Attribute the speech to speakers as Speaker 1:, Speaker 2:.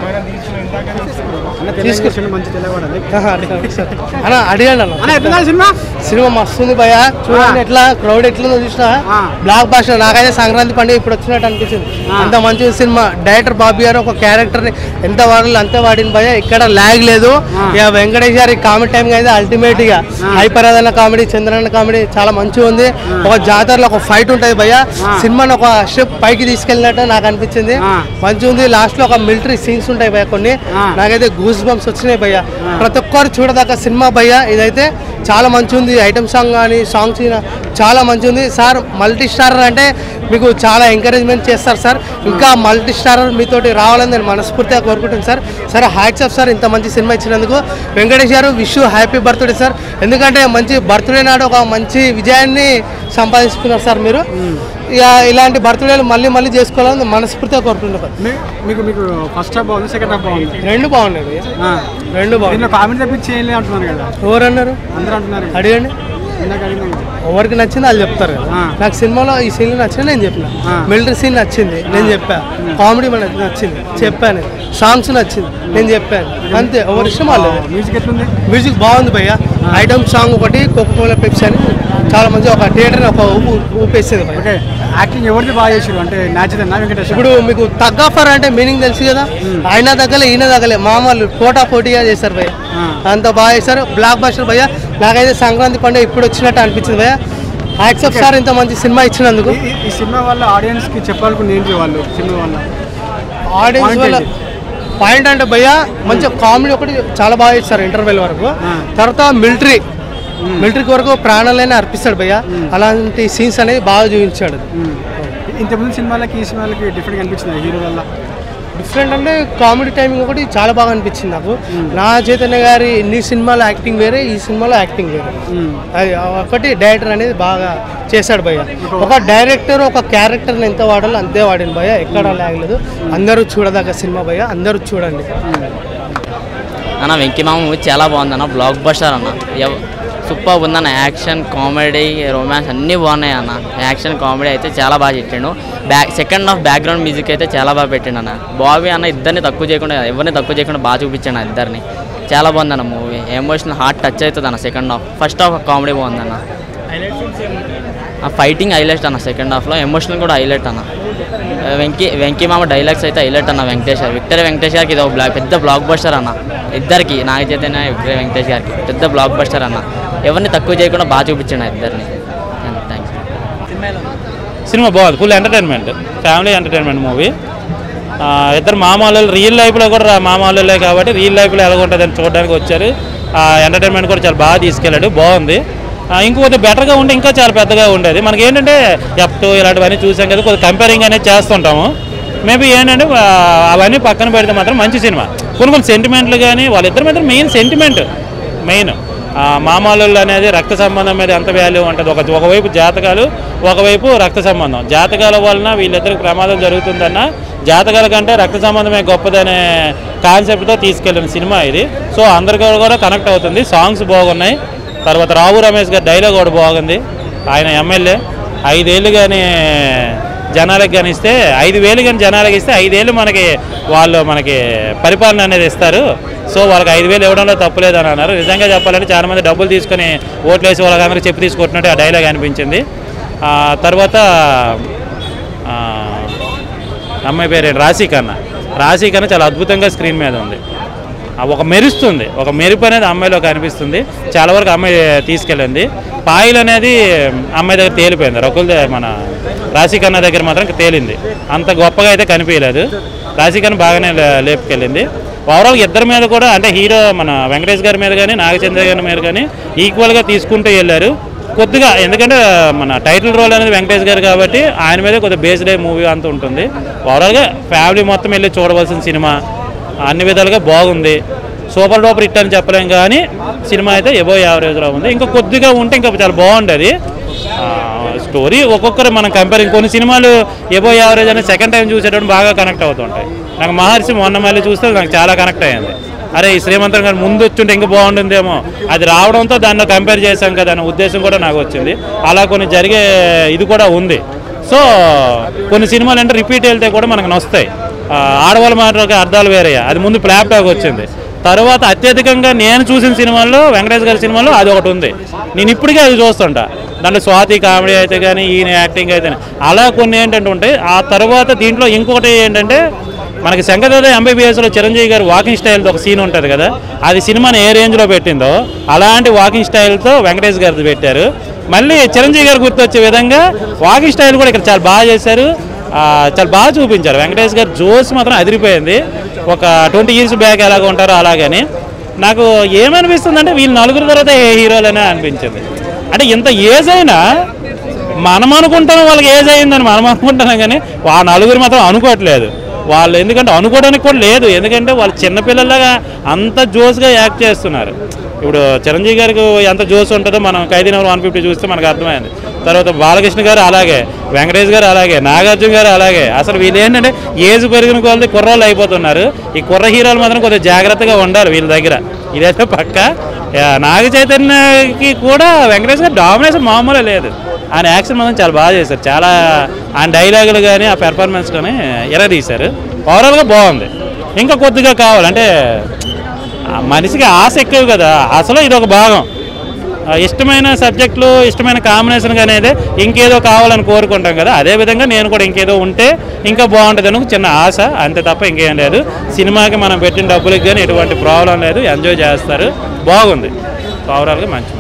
Speaker 1: తీసుకొచ్చి మంచి తెల్లవాడాలి
Speaker 2: అన్న అడిగాను అన్న
Speaker 1: అన్న ఎట్లా సినిమా
Speaker 2: సినిమా మస్తుంది భయ చూడండి ఎట్లా క్రౌడ్ ఎట్లుందో చూసిన
Speaker 1: ఆ.
Speaker 2: బ్లాక్ బాస్టర్ నాకైతే సంక్రాంతి పండుగ ఇప్పుడు వచ్చినట్టు అనిపించింది
Speaker 1: ఆ.
Speaker 2: అంత మంచి సినిమా డైరెక్టర్ బాబీ గారు ఒక క్యారెక్టర్ ని ఎంత వాడాలి అంతే వాడిన భయ ఇక్కడ లాగ్ లేదు
Speaker 1: ఆ.
Speaker 2: ఇక వెంకటేష్ గారి కామెడీ టైం అయితే అల్టిమేట్ గా హైపరాధన కామెడీ చంద్రన్న కామెడీ చాలా మంచిగా ఉంది ఒక జాతరలో ఒక ఫైట్ ఉంటుంది భయ
Speaker 1: ఆ.
Speaker 2: సినిమాని ఒక స్టెప్ పైకి తీసుకెళ్ళినట్టు నాకు అనిపించింది
Speaker 1: ఆ.
Speaker 2: మంచిగా ఉంది లాస్ట్ లో ఒక మిలిటరీ సీన్స్ ఉంటాయి భయ కొన్ని
Speaker 1: ఆ.
Speaker 2: నాకైతే గూస్ బంప్స్ వచ్చినాయి భయ్య ప్రతి ఒక్కరు చూడదగ్గ సినిమా భయ్య ఇదైతే చాలా మంచి ఉంది ఐటమ్ సాంగ్ కానీ సాంగ్స్ చాలా మంచి ఉంది సార్ మల్టీ స్టారర్ అంటే మీకు చాలా ఎంకరేజ్మెంట్ చేస్తారు సార్ ఇంకా మల్టీ స్టారర్ మీతోటి రావాలని నేను మనస్ఫూర్తిగా కోరుకుంటున్నాను సార్ సరే హ్యాట్స్ ఆఫ్ సార్ ఇంత మంచి సినిమా ఇచ్చినందుకు వెంకటేష్ గారు విష్ హ్యాపీ బర్త్డే సార్ ఎందుకంటే మంచి బర్త్డే నాడు ఒక మంచి విజయాన్ని సంపాదించుకున్నారు సార్ మీరు ఇక ఇలాంటి బర్త్డేలు మళ్ళీ మళ్ళీ చేసుకోవాలని మనస్ఫూర్తిగా కోరుకుంటున్నాను
Speaker 1: మీ- మీకు మీకు ఫస్ట్ హాఫ్ బాగుంది సెకండ్ హాఫ్ బాగుంది
Speaker 2: రెండు బాగున్నాయి భయ్య.
Speaker 1: ఆ.
Speaker 2: రెండు బాగున్నాయి
Speaker 1: దీంట్లో కామెంట్ తప్పించి ఏం లేదు అంటున్నారు కదా
Speaker 2: ఎవరన్నారు
Speaker 1: అందరూ అంటున్నారు కదా.
Speaker 2: అడిగండి
Speaker 1: ఇందాక అడిగినాం కదా.
Speaker 2: ఎవరికి నచ్చింది వాళ్ళు చెప్తారు కదా
Speaker 1: ఆ.
Speaker 2: నాకు సినిమాలో ఈ సీన్ నచ్చింది నేను చెప్పిన
Speaker 1: ఆ.
Speaker 2: మిలిటరీ సీన్ నచ్చింది నేను చెప్పా కామెడీ మనకు నచ్చింది చెప్పాను సాంగ్స్ నచ్చింది నేను చెప్పాను అంతే ఎవరి ఇష్టం వాళ్ళు
Speaker 1: మ్యూజిక్ ఎట్లుంది
Speaker 2: మ్యూజిక్ బాగుంది భయ్య ఐటమ్ సాంగ్ ఒకటి కోకో కోలా పెప్సీ అని చాలా మంచి ఒక థియేటర్ ఒక ఊపు ఊపేసింది భయ్య
Speaker 1: ఓకే యాక్టింగ్ ఎవరిది బాగా చేసారు అంటే న్యాచురల్ వెంకటేష్
Speaker 2: ఇప్పుడు మీకు తగ్గఫర్ అంటే మీనింగ్ తెలుసు కదా ఆయన తగ్గలే ఈయన తగ్గలే మామూలు పోటా పోటీగా చేశారు భయ్య
Speaker 1: ఆ.
Speaker 2: అంత బాగా చేశారు బ్లాక్ బస్టర్ భయ్య నాకైతే సంక్రాంతి పండుగ ఇప్పుడు వచ్చినట్టు అనిపించింది భయ్య యాక్సెప్ట్ సార్ ఇంత మంచి సినిమా ఇచ్చినందుకు
Speaker 1: ఈ- ఈ సినిమా వల్ల ఆడియన్స్ కి చెప్పాలనుకున్న ఏంటి వాళ్ళు సినిమా వల్ల
Speaker 2: ఆడియన్స్
Speaker 1: Point
Speaker 2: వల్ల
Speaker 1: ఏంటి?
Speaker 2: పాయింట్ అంటే భయ్య మంచి కామెడీ ఒకటి చాలా బాగా ఇస్తారు ఇంటర్వెల్ వరకు
Speaker 1: ఆ.
Speaker 2: తర్వాత మిలిటరీ మిలిటరీకి వరకు ప్రాణాలైనా అర్పిస్తాడు భయ్య అలాంటి సీన్స్ అనేది బాగా చూపించాడు
Speaker 1: ఉమ్. ఇంతకుముందు సినిమాలకి ఈ సినిమాలకి డిఫరెంట్ అనిపించింది హీరో వల్ల
Speaker 2: డిఫరెంట్ అంటే కామెడీ టైమింగ్ ఒకటి చాలా బాగా అనిపించింది నాకు నా చైతన్య గారి ఇన్ని సినిమాలో యాక్టింగ్ వేరే ఈ సినిమాలో యాక్టింగ్ వేరే
Speaker 1: ఉమ్.
Speaker 2: అది ఒకటి డైరెక్టర్ అనేది బాగా చేశాడు భయ్య ఒక డైరెక్టర్ ఒక క్యారెక్టర్ని ఎంత వాడాలో అంతే వాడింది భయ్య ఎక్కడ లాగలేదు అందరూ చూడదగ్గ సినిమా భయ్య అందరూ చూడండి
Speaker 3: అన్న వెంకిమామ మూవీ చాలా బాగుంది అన్న బ్లాక్ బస్టర్ అన్న ఎవ- సూపర్ ఉందన్న యాక్షన్ కామెడీ రొమాన్స్ అన్నీ బాగున్నాయి అన్న యాక్షన్ కామెడీ అయితే చాలా బాగా పెట్టిండు back second half background music అయితే చాలా బాగా పెట్టిండు అన్న బాబీ అన్న ఇద్దరిని తక్కువ చేయకుండా ఎవరిని తక్కువ చేయకుండా బాగా చూపించాను ఇద్దరిని చాలా బాగుంది అన్న మూవీ ఎమోషనల్ హార్ట్ టచ్ అవుతుంది అన్న second half first half comedy బాగుందన్న ఆ ఫైటింగ్ హైలైట్ అన్న సెకండ్ హాఫ్లో ఎమోషనల్ కూడా హైలైట్ అన్న ఆ, వెంకీ వెంకీ మామ డైలాగ్స్ అయితే హైలైట్ అన్న వెంకటేష్ గారు విక్టర్ వెంకటేష్ గారికి ఇది ఒక బ్లాక్ పెద్ద బ్లాక్ బస్టర్ అన్న ఇద్దరికి నాగ చైతన్య విక్టర్ వెంకటేష్ గారికి పెద్ద బ్లాక్ బస్టర్ అన్న ఎవరిని తక్కువ చేయకుండా బాగా చూపించండి ఆ ఇద్దరిని థ్యాంక్స్
Speaker 4: సినిమా బాగుంది full entertainment family entertainment movie ఇద్దరు మామూలు రియల్ లైఫ్లో కూడా రా- మామూలులే కాబట్టి రియల్ లైఫ్లో ఎలా ఉంటుందని చూడడానికి వచ్చారు ఆ ఎంటర్టైన్మెంట్ కూడా చాలా బాగా తీసుకెళ్ళాడు బాగుంది ఆ, ఇంకొద్ది బెటర్గా ఉంటే ఇంకా చాలా పెద్దగా ఉండేది మనకి ఏంటంటే ఎఫ్ట్ ఇలాంటివన్నీ చూసాం కదా కొద్దిగా కంపేరింగ్ అనేది చేస్తుంటాము మేబీ ఏంటంటే ఆ, అవన్నీ పక్కన పెడితే మాత్రం మంచి సినిమా కొన్ని కొన్ని సెంటిమెంట్లు కానీ వాళ్ళిద్దరి మాత్రం మెయిన్ సెంటిమెంట్ మెయిన్ మామూలు అనేది రక్త సంబంధం మీద ఎంత వాల్యూ ఉంటుంది ఒక ఒకవైపు జాతకాలు ఒకవైపు రక్త సంబంధం జాతకాల వలన వీళ్ళిద్దరికి ప్రమాదం జరుగుతుందన్న జాతకాల కంటే రక్త సంబంధమే గొప్పదనే కాన్సెప్ట్తో తీసుకెళ్ళిన సినిమా ఇది సో అందరికీ కూడా కనెక్ట్ అవుతుంది సాంగ్స్ బాగున్నాయి తర్వాత రావు రమేష్ గారి డైలాగ్ కూడా బాగుంది ఆయన ఎమ్మెల్యే ఐదేళ్ళు కానీ జనాలకు కానీ ఇస్తే ఐదు వేలు కానీ జనాలకు ఇస్తే ఐదేళ్ళు మనకి వాళ్ళు మనకి పరిపాలన అనేది ఇస్తారు సో వాళ్ళకి ఐదు వేలు ఇవ్వడంలో తప్పులేదు అని అన్నారు నిజంగా చెప్పాలంటే చాలా మంది డబ్బులు తీసుకొని ఓట్లు వేసి వాళ్ళకి అందరికీ చెప్పి తీసుకుంటున్నట్టు ఆ డైలాగ్ అనిపించింది ఆ, తర్వాత ఆ, అమ్మాయి పేరు ఏంటి? రాశి కన్నా రాశి కన్నా చాలా అద్భుతంగా స్క్రీన్ మీద ఉంది ఆ ఒక మెరుస్తుంది ఒక మెరుపు అనేది అమ్మాయిలో కనిపిస్తుంది చాలా వరకు అమ్మాయి తీసుకెళ్ళింది పాయిల్ అనేది అమ్మాయి దగ్గర తేలిపోయింది రకుల్ మన రాశికన్న దగ్గర మాత్రం తేలింది అంత గొప్పగా అయితే కనిపించలేదు రాశికన్న బాగానే లే- లేపుకెళ్ళింది ఓవరాల్ ఇద్దరి మీద కూడా అంటే హీరో మన వెంకటేష్ గారి మీద కానీ నాగచంద్ర గారి మీద కానీ ఈక్వల్గా తీసుకుంటూ వెళ్ళారు కొద్దిగా ఎందుకంటే మన టైటిల్ రోల్ అనేది వెంకటేష్ గారు కాబట్టి ఆయన మీద కొద్దిగా బేస్డ్ అయ్యే మూవీ అంతా ఉంటుంది ఓవరాల్గా ఫ్యామిలీ మొత్తం వెళ్ళి చూడవలసిన సినిమా అన్ని విధాలుగా బాగుంది సూపర్ డూపర్ హిట్ అని చెప్పలేం కానీ సినిమా అయితే ఎబో యావరేజ్లో ఉంది ఇంకా కొద్దిగా ఉంటే ఇంకా చాలా బాగుండేది ఆ, స్టోరీ ఒక్కొక్కరు మనం కంపేరింగ్ కొన్ని సినిమాలు ఎబో యావరేజ్ అని సెకండ్ టైం చూసేటప్పుడు బాగా కనెక్ట్ అవుతుంటాయి నాకు మహర్షి మొన్న మళ్ళీ చూస్తే నాకు చాలా కనెక్ట్ అయ్యింది అరే ఈ శ్రీమంతం గారు ముందు వచ్చుంటే ఇంకా బాగుంటుందేమో అది రావడంతో దాన్ని కంపేర్ చేశాం కదా అనే ఉద్దేశం కూడా నాకు వచ్చింది అలా కొన్ని జరిగే ఇది కూడా ఉంది సో కొన్ని సినిమాలు అంటే రిపీట్ వెళ్తే కూడా మనకు నొస్తాయి ఆ, ఆడవాళ్ళ మాటలకు అర్థాలు వేరే అది ముందు ఫ్లాప్ టాక్ వచ్చింది తర్వాత అత్యధికంగా నేను చూసిన సినిమాల్లో వెంకటేష్ గారి సినిమాలో అది ఒకటి ఉంది నేను ఇప్పటికే అది చూస్తుంటా దాంట్లో స్వాతి కామెడీ అయితే కానీ ఈయన యాక్టింగ్ అయితే అలా కొన్ని ఏంటంటే ఉంటాయి ఆ తర్వాత దీంట్లో ఇంకొకటి ఏంటంటే మనకి శంకరదాద ఎంబీబీఎస్లో చిరంజీవి గారు వాకింగ్ స్టైల్తో ఒక సీన్ ఉంటుంది కదా అది సినిమాని ఏ రేంజ్లో పెట్టిందో అలాంటి వాకింగ్ స్టైల్తో వెంకటేష్ గారిది పెట్టారు మళ్ళీ చిరంజీవి గారు గుర్తొచ్చే విధంగా వాకింగ్ స్టైల్ కూడా ఇక్కడ చాలా బాగా చేశారు ఆ, చాలా బాగా చూపించారు వెంకటేష్ గారు జోస్ మాత్రం అదిరిపోయింది ఒక ట్వంటీ ఇయర్స్ బ్యాక్ ఎలాగ ఉంటారో అలాగని నాకు ఏమనిపిస్తుంది అంటే వీళ్ళు నలుగురు తర్వాత ఏ హీరోలనే అనిపించింది అంటే ఇంత ఏజ్ అయినా మనం అనుకుంటాం వాళ్ళకి ఏజ్ అయిందని మనం అనుకుంటున్నాం కానీ ఆ నలుగురు మాత్రం అనుకోవట్లేదు వాళ్ళు ఎందుకంటే అనుకోవడానికి కూడా లేదు ఎందుకంటే వాళ్ళు చిన్నపిల్లలాగా అంత జోస్గా యాక్ట్ చేస్తున్నారు ఇప్పుడు చిరంజీవి గారికి ఎంత జోస్ ఉంటుందో మనం ఖైదీ నెంబర్ వన్ ఫిఫ్టీ చూస్తే మనకు అర్థమైంది తర్వాత బాలకృష్ణ గారు అలాగే వెంకటేష్ గారు అలాగే నాగార్జున గారు అలాగే అసలు వీళ్ళు ఏంటంటే ఏజ్ పెరిగిన కొలది కుర్రోళ్ళు అయిపోతున్నారు ఈ కుర్ర హీరోలు మాత్రం కొద్దిగా జాగ్రత్తగా ఉండాలి వీళ్ళ దగ్గర ఇదైతే పక్క యా, నాగ చైతన్యకి కూడా వెంకటేష్ గారు డామినేషన్ మామూలే లేదు ఆయన యాక్షన్ మాత్రం చాలా బాగా చేశారు చాలా ఆయన డైలాగులు కానీ ఆ పెర్ఫార్మెన్స్ కానీ ఎరదీశారు ఓవరాల్గా బాగుంది ఇంకా కొద్దిగా కావాలి అంటే ఆ మనిషికి ఆశ ఎక్కువ కదా అసలు ఇది ఒక భాగం ఆ ఇష్టమైన సబ్జెక్టులు ఇష్టమైన కాంబినేషన్ అనేది ఇంకేదో కావాలని కోరుకుంటాం కదా అదే విధంగా నేను కూడా ఇంకేదో ఉంటే ఇంకా బాగుంటుంది అని ఒక చిన్న ఆశ అంతే తప్ప ఇంకేం లేదు సినిమాకి మనం పెట్టిన డబ్బులకి కానీ ఎటువంటి ప్రాబ్లం లేదు ఎంజాయ్ చేస్తారు బాగుంది ఓవరాల్గా మంచి